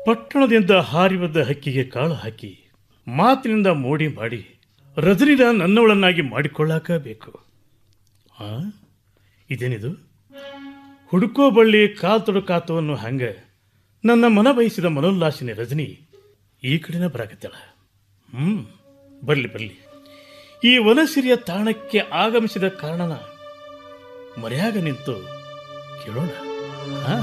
ಪಟ್ಟಣದಿಂದ ಹಾರಿ ಬಂದ ಹಕ್ಕಿಗೆ ಕಾಳು ಹಾಕಿ ಮಾತಿನಿಂದ ಮೋಡಿ ಮಾಡಿ ರಜನಿನ ನನ್ನವಳನ್ನಾಗಿ ಮಾಡಿಕೊಳ್ಳಾಕ ಬೇಕು ಆ ಇದೇನಿದು ಹುಡುಕೋ ಬಳ್ಳಿ ಕಾಲ್ ತೊಡಕಾತು ಅನ್ನೋ ಹಂಗ ನನ್ನ ಮನ ಬಯಸಿದ ಮನೋಲ್ಲಾಸಿನಿ ರಜನಿ ಈ ಕಡೆನ ಬರಾಕತ್ತಾಳ ಹ್ಮ್ ಬರ್ಲಿ ಬರ್ಲಿ ಈ ವನಸಿರಿಯ ತಾಣಕ್ಕೆ ಆಗಮಿಸಿದ ಕಾರಣನ ಮರೆಯಾಗ ನಿಂತು ಕೇಳೋಣ ಹಾ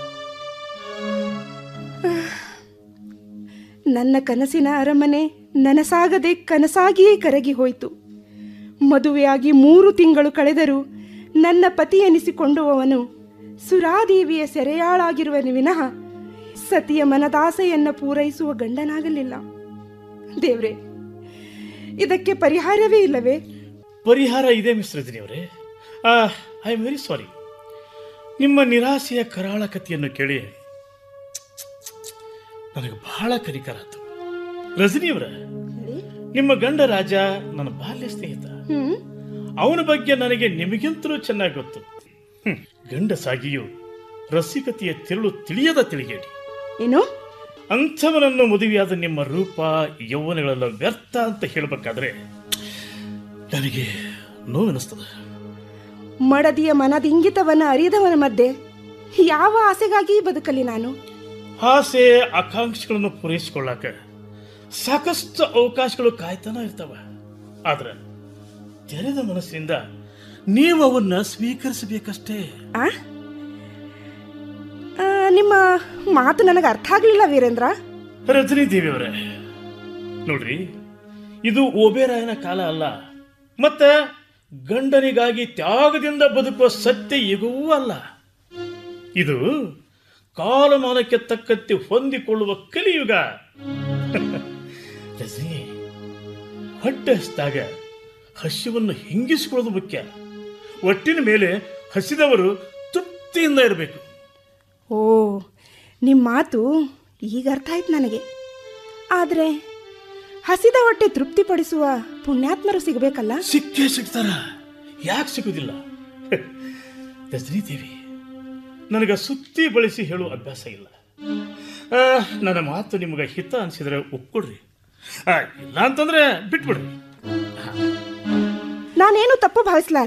ನನ್ನ ಕನಸಿನ ಅರಮನೆ ನನಸಾಗದೆ ಕನಸಾಗಿಯೇ ಕರಗಿ ಹೋಯಿತು ಮದುವೆಯಾಗಿ ಮೂರು ತಿಂಗಳು ಕಳೆದರೂ ನನ್ನ ಪತಿ ಎನಿಸಿಕೊಂಡುವವನು ಸುರಾದೇವಿಯ ಸೆರೆಯಾಳಾಗಿರುವನು ವಿನಃ ಸತಿಯ ಮನದಾಸೆಯನ್ನು ಪೂರೈಸುವ ಗಂಡನಾಗಲಿಲ್ಲ ದೇವ್ರೆ ಇದಕ್ಕೆ ಪರಿಹಾರವೇ ಇಲ್ಲವೇ ಪರಿಹಾರ ಇದೆ ಮಿಸ್ ರಜನಿ ಅವರೇ ಐ ಆಮ್ ವೆರಿ ಸಾರಿ ನಿಮ್ಮ ನಿರಾಸೆಯ ಕರಾಳ ಕಥೆಯನ್ನು ಕೇಳಿ ನನಗೆ ಬಹಳ ಕನಿಕರಾತು ರಜನಿಯವರ ನಿಮ್ಮ ಗಂಡ ರಾಜ ನನ್ನ ಬಾಲ್ಯ ಸ್ನೇಹಿತ ಹ್ಮ್ ಅವನ ಬಗ್ಗೆ ನನಗೆ ನಿಮಗಿಂತಲೂ ಚೆನ್ನಾಗಿ ಗೊತ್ತು ಹ್ಮ್, ಗಂಡಸಾಗಿಯೂ ರಸಿಕತೆಯ ತಿರುಳು ತಿಳಿಯದ ತಿಳಿಗೇಡಿ ಏನು ಅಂಥವನನ್ನು ಮದುವೆಯಾದ ನಿಮ್ಮ ರೂಪ ಯೌವನಗಳೆಲ್ಲ ವ್ಯರ್ಥ ಅಂತ ಹೇಳಬೇಕಾದ್ರೆ ನನಗೆ ನೋವೆನಿಸ್ತದೆ ಮಡದಿಯ ಮನದಿಂಗಿತವನ್ನ ಅರಿದವನ ಮಧ್ಯೆ ಯಾವ ಆಸೆಗಾಗಿ ಬದುಕಲಿ ನಾನು ಆಸೆ ಆಕಾಂಕ್ಷೆಗಳನ್ನು ಪೂರೈಸಿಕೊಳ್ಳಾಕ ಸಾಕಷ್ಟು ಅವಕಾಶಗಳು ಕಾಯ್ತಾನ ಇರ್ತಾವ ಆದ್ರೆ ತೆರೆದ ಮನಸ್ಸಿನಿಂದ ನೀವು ಅವನ್ನ ಸ್ವೀಕರಿಸಬೇಕಷ್ಟೇ ಆ? ಆ, ನಿಮ್ಮ ಮಾತು ನನಗೆ ಅರ್ಥ ಆಗಲಿಲ್ಲ ವೀರೇಂದ್ರ ರಜನಿ ದೇವಿಯವರೇ ನೋಡ್ರಿ ಇದು ಓಬೇರಾಯನ ಕಾಲ ಅಲ್ಲ ಮತ್ತ ಗಂಡನಿಗಾಗಿ ತ್ಯಾಗದಿಂದ ಬದುಕುವ ಸತ್ಯ ಯುಗವೂ ಅಲ್ಲ ಇದು ಕಾಲಮಾನಕ್ಕೆ ತಕ್ಕಂತೆ ಹೊಂದಿಕೊಳ್ಳುವ ಕಲಿಯುಗ ರಜನಿ ಹೊಟ್ಟೆ ಹಸಿದಾಗ ಹಸಿವನ್ನು ಹಿಂಗಿಸಿಕೊಳ್ಳೋದು ಮುಖ್ಯ ಒಟ್ಟಿನ ಮೇಲೆ ಹಸಿದವರು ತೃಪ್ತಿಯಿಂದ ಇರಬೇಕು ಓ ನಿಮ್ಮ ಮಾತು ಈಗ ಅರ್ಥ ಆಯ್ತು ನನಗೆ ಆದರೆ ಹಸಿದ ಹೊಟ್ಟೆ ತೃಪ್ತಿಪಡಿಸುವ ಪುಣ್ಯಾತ್ಮರು ಸಿಗಬೇಕಲ್ಲ ಸಿಕ್ಕೇ ಸಿಗ್ತಾರ ಯಾಕೆ ಸಿಗುದಿಲ್ಲ ರಜನಿ ದೇವಿ ನನಗೆ ಸುತ್ತಿ ಬಳಸಿ ಹೇಳುವ ಅಭ್ಯಾಸ ಇಲ್ಲ ಆ, ನನ್ನ ಮಾತು ನಿಮಗೆ ಹಿತ ಅನಿಸಿದ್ರೆ ಒಪ್ಕೊಡ್ರಿ ಆ, ಇಲ್ಲ ಅಂತಂದ್ರೆ ಬಿಟ್ಬಿಡ್ರಿ ನಾನೇನು ತಪ್ಪು ಭಾವಿಸ್ಲ